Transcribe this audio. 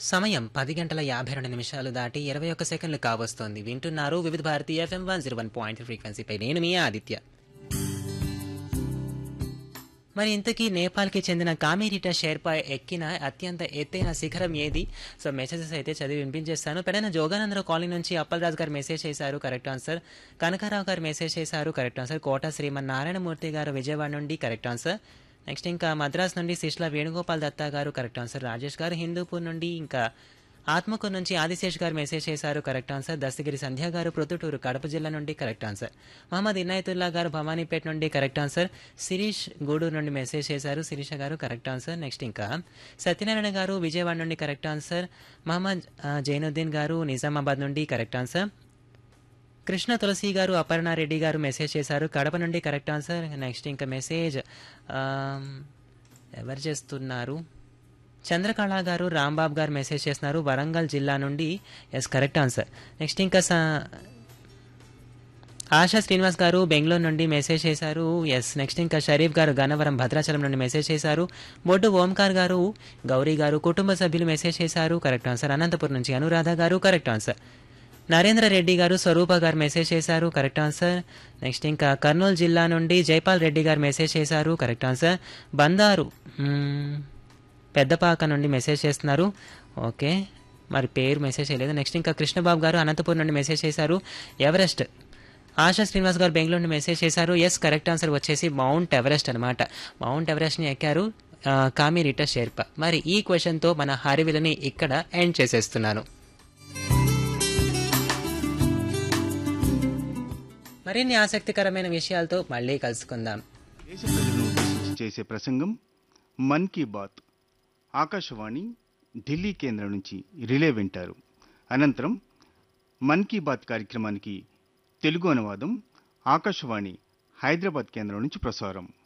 సమయం పది గంటల యాభై రెండు నిమిషాలు దాటి ఇరవై ఒక్క సెకండ్లు కావస్తోంది వింటున్నారు Vividh Bharati FM one zero one point ఫ్రీక్వెన్సీపై నేను మీ ఆదిత్య మరి ఇంతకీ నేపాల్కి చెందిన కామిరిటా షేర్పా ఎక్కిన అత్యంత ఎత్తైన శిఖరం ఏది సో మెసేజెస్ అయితే చదివి వినిపించేస్తాను పెడైన జోగానందరావు కాలనీ నుంచి అప్పలరాజు గారు మెసేజ్ చేశారు కరెక్ట్ ఆన్సర్ కనకారావు గారు మెసేజ్ చేశారు కరెక్ట్ ఆన్సర్ కోట శ్రీమన్ నారాయణమూర్తి గారు విజయవాడ నుండి కరెక్ట్ ఆన్సర్ నెక్స్ట్ ఇంకా మద్రాస్ నుండి శిష్ల వేణుగోపాల్ దత్తా గారు కరెక్ట్ ఆన్సర్ రాజేష్ గారు హిందూపూర్ నుండి ఇంకా ఆత్మకూరు నుంచి ఆదిశేష్ గారు మెసేజ్ చేశారు కరెక్ట్ ఆన్సర్ దస్తగిరి సంధ్య గారు ప్రొద్దుటూరు కడప జిల్లా నుండి కరెక్ట్ ఆన్సర్ మహమ్మద్ ఇనాయతుల్లా గారు భవానీపేట నుండి కరెక్ట్ ఆన్సర్ శిరీష్ గూడూరు నుండి మెసేజ్ చేశారు శిరీష గారు కరెక్ట్ ఆన్సర్ నెక్స్ట్ ఇంకా సత్యనారాయణ గారు విజయవాడ నుండి కరెక్ట్ ఆన్సర్ మహమ్మద్ ఆ, జైనుద్దీన్ గారు నిజామాబాద్ నుండి కరెక్ట్ ఆన్సర్ కృష్ణ తులసి గారు అపర్ణారెడ్డి గారు మెసేజ్ చేశారు కడప నుండి కరెక్ట్ ఆన్సర్ నెక్స్ట్ ఇంకా మెసేజ్ ఆమ్, ఎవరు చేస్తున్నారు చంద్రకళ గారు రాంబాబు గారు మెసేజ్ చేస్తున్నారు వరంగల్ జిల్లా నుండి ఎస్ కరెక్ట్ ఆన్సర్ నెక్స్ట్ ఇంకా స- ఆశా శ్రీనివాస్ గారు బెంగళూరు నుండి మెసేజ్ చేశారు ఎస్ నెక్స్ట్ ఇంకా షరీఫ్ గారు గన్నవరం భద్రాచలం నుండి మెసేజ్ చేశారు బొడ్డు ఓంకార్ గారు గౌరీ గారు కుటుంబ సభ్యులు మెసేజ్ చేశారు కరెక్ట్ ఆన్సర్ అనంతపురం నుంచి అనురాధ గారు కరెక్ట్ ఆన్సర్ నరేంద్ర రెడ్డి గారు స్వరూప గారు మెసేజ్ చేశారు కరెక్ట్ ఆన్సర్ నెక్స్ట్ ఇంకా కర్నూలు జిల్లా నుండి జైపాల్ రెడ్డి గారు మెసేజ్ చేశారు కరెక్ట్ ఆన్సర్ బందారు మ్మ్, పెద్దపాక నుండి మెసేజ్ చేస్తున్నారు ఓకే మరి పేరు మెసేజ్ చేయలేదు నెక్స్ట్ ఇంకా కృష్ణబాబు గారు అనంతపురం నుండి మెసేజ్ చేశారు ఎవరెస్ట్ ఆశా శ్రీనివాస్ గారు బెంగళూరు నుండి మెసేజ్ చేశారు ఎస్ కరెక్ట్ ఆన్సర్ వచ్చేసి మౌంట్ ఎవరెస్ట్ అనమాట మౌంట్ ఎవరెస్ట్ని ఎక్కారు ఆ, కామిరిటా షేర్పా మరి ఈ క్వశ్చన్తో మన హరివిలని ఇక్కడ ఎండ్ చేసేస్తున్నాను మరిన్ని ఆసక్తికరమైన విషయాలతో మళ్ళీ కలుసుకుందాం దేశ ప్రజలను ఉద్దేశించి చేసే ప్రసంగం మన్ కీ బాత్ ఆకాశవాణి ఢిల్లీ కేంద్రం నుంచి రిలే వింటారు అనంతరం మన్ కీ బాత్ కార్యక్రమానికి తెలుగు అనువాదం ఆకాశవాణి హైదరాబాద్ కేంద్రం నుంచి ప్రసారం